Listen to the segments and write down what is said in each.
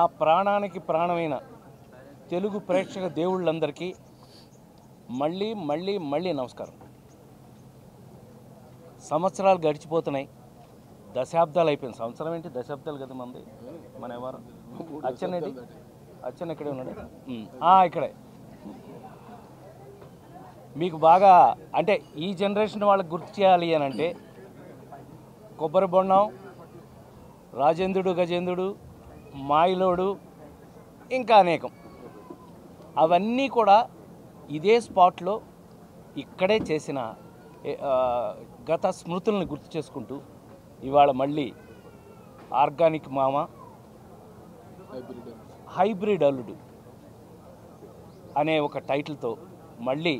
ప్రాణానికి ప్రాణమైన తెలుగు ప్రేక్షక దేవుళ్ళందరికీ మళ్ళీ మళ్ళీ మళ్ళీ నమస్కారం సంవత్సరాలు గడిచిపోతున్నాయి దశాబ్దాలు అయిపోయింది సంవత్సరం ఏంటి దశాబ్దాలు కదా మంది మన ఎవరు అచ్చనేది అచ్చన్ ఇక్కడే ఉన్నాడు ఉమ్, ఆ, ఇక్కడే మీకు బాగా అంటే ఈ జనరేషన్ వాళ్ళకి గుర్తు చేయాలి అని అంటే కొబ్బరి బొండం రాజేంద్రుడు గజేంద్రుడు మాయిలోడు ఇంకా అనేకం అవన్నీ కూడా ఇదే స్పాట్లో ఇక్కడే చేసిన ఏ- ఆ, గత స్మృతుల్ని గుర్తు చేసుకుంటూ ఇవాళ మళ్ళీ ఆర్గానిక్ మామ హైబ్రిడ్ అల్లుడు అనే ఒక టైటిల్తో మళ్ళీ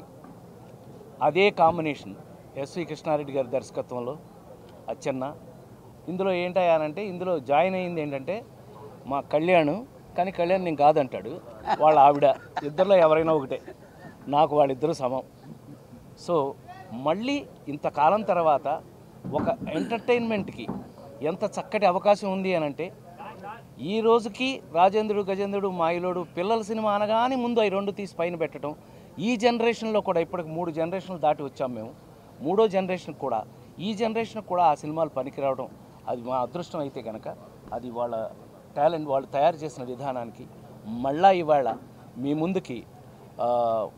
అదే కాంబినేషన్ ఎస్వి కృష్ణారెడ్డి గారి దర్శకత్వంలో అచ్చన్న ఇందులో ఏంటయ్యానంటే ఇందులో జాయిన్ అయింది ఏంటంటే మా కళ్యాణ్ కానీ కళ్యాణ్ నేను కాదంటాడు వాళ్ళ ఆవిడ ఇద్దరిలో ఎవరైనా ఒకటే నాకు వాళ్ళిద్దరూ సమం సో మళ్ళీ ఇంతకాలం తర్వాత ఒక ఎంటర్టైన్మెంట్కి ఎంత చక్కటి అవకాశం ఉంది అని అంటే ఈ రోజుకి రాజేంద్రుడు గజేంద్రుడు మాయిలోడు పిల్లల సినిమా అనగానే ముందు అవి రెండు తీసి పైన పెట్టడం ఈ జనరేషన్లో కూడా ఇప్పటికి మూడు జనరేషన్లు దాటి వచ్చాం మేము మూడో జనరేషన్ కూడా ఈ జనరేషన్ కూడా ఆ సినిమాలు పనికిరావడం అది మా అదృష్టం అయితే కనుక అది వాళ్ళ టాలెంట్ వాళ్ళు తయారు చేసిన విధానానికి మళ్ళా ఇవాళ మీ ముందుకి ఆ,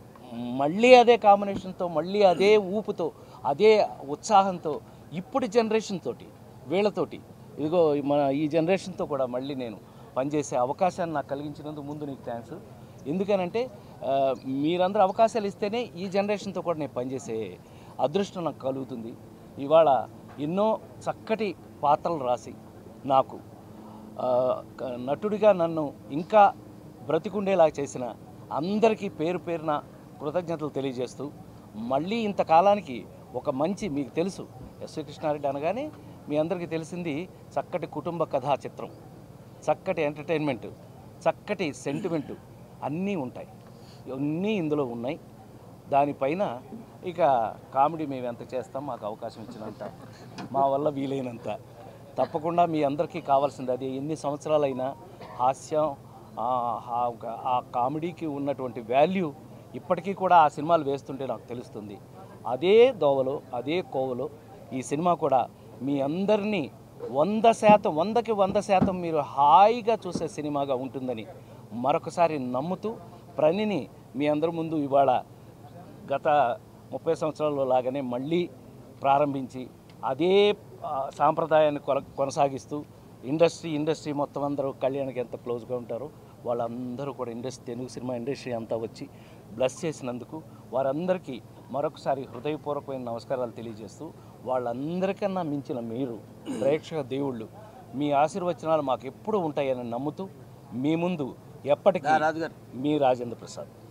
మళ్ళీ అదే కాంబినేషన్తో మళ్ళీ అదే ఊపుతో అదే ఉత్సాహంతో ఇప్పుడు జనరేషన్ తోటి వీళ్ళతోటి ఇదిగో మన ఈ జనరేషన్తో కూడా మళ్ళీ నేను పనిచేసే అవకాశాన్ని నాకు కలిగించినందుకు ముందు నీకు థ్యాంక్స్ ఎందుకనంటే ఆ, మీరందరూ అవకాశాలు ఇస్తేనే ఈ జనరేషన్తో కూడా నేను పనిచేసే అదృష్టం నాకు కలుగుతుంది ఇవాళ ఎన్నో చక్కటి పాత్రలు రాసి నాకు ఆ, క- నటుడిగా నన్ను ఇంకా బ్రతికుండేలా చేసిన అందరికీ పేరు పేరున కృతజ్ఞతలు తెలియజేస్తూ మళ్ళీ ఇంతకాలానికి ఒక మంచి మీకు తెలుసు ఎస్వి కృష్ణారెడ్డి అనగానే మీ అందరికీ తెలిసింది చక్కటి కుటుంబ కథా చిత్రం చక్కటి ఎంటర్టైన్మెంట్ చక్కటి సెంటిమెంటు అన్నీ ఉంటాయి అన్నీ ఇందులో ఉన్నాయి దానిపైన ఇక కామెడీ మేము ఎంత చేస్తాం మాకు అవకాశం ఇచ్చినంత మా వల్ల వీలైనంత తప్పకుండా మీ అందరికీ కావాల్సింది అది ఎన్ని సంవత్సరాలైనా హాస్యం ఆ- ఆ- ఆ కామెడీకి ఉన్నటువంటి వాల్యూ ఇప్పటికీ కూడా ఆ సినిమాలు వేస్తుంటే నాకు తెలుస్తుంది అదే దోవలో అదే కోవలో ఈ సినిమా కూడా మీ అందరినీ వంద శాతం వందకి వంద శాతం మీరు హాయిగా చూసే సినిమాగా ఉంటుందని మరొకసారి నమ్ముతూ ప్రణిని మీ అందరి ముందు ఇవాళ గత ముప్పై సంవత్సరాల్లో లాగానే మళ్ళీ ప్రారంభించి అదే ఆ, సాంప్రదాయాన్ని కొన కొనసాగిస్తూ ఇండస్ట్రీ ఇండస్ట్రీ మొత్తం అందరూ కళ్యాణ్కి ఎంత క్లోజ్గా ఉంటారో వాళ్ళందరూ కూడా ఇండస్ట్రీ తెలుగు సినిమా ఇండస్ట్రీ అంతా వచ్చి బ్లెస్ చేసినందుకు వారందరికీ మరొకసారి హృదయపూర్వకమైన నమస్కారాలు తెలియజేస్తూ వాళ్ళందరికన్నా మించిన మీరు ప్రేక్షక దేవుళ్ళు మీ ఆశీర్వచనాలు మాకు ఎప్పుడూ ఉంటాయని నమ్ముతూ మీ ముందు ఎప్పటికీ మీ రాజేంద్ర ప్రసాద్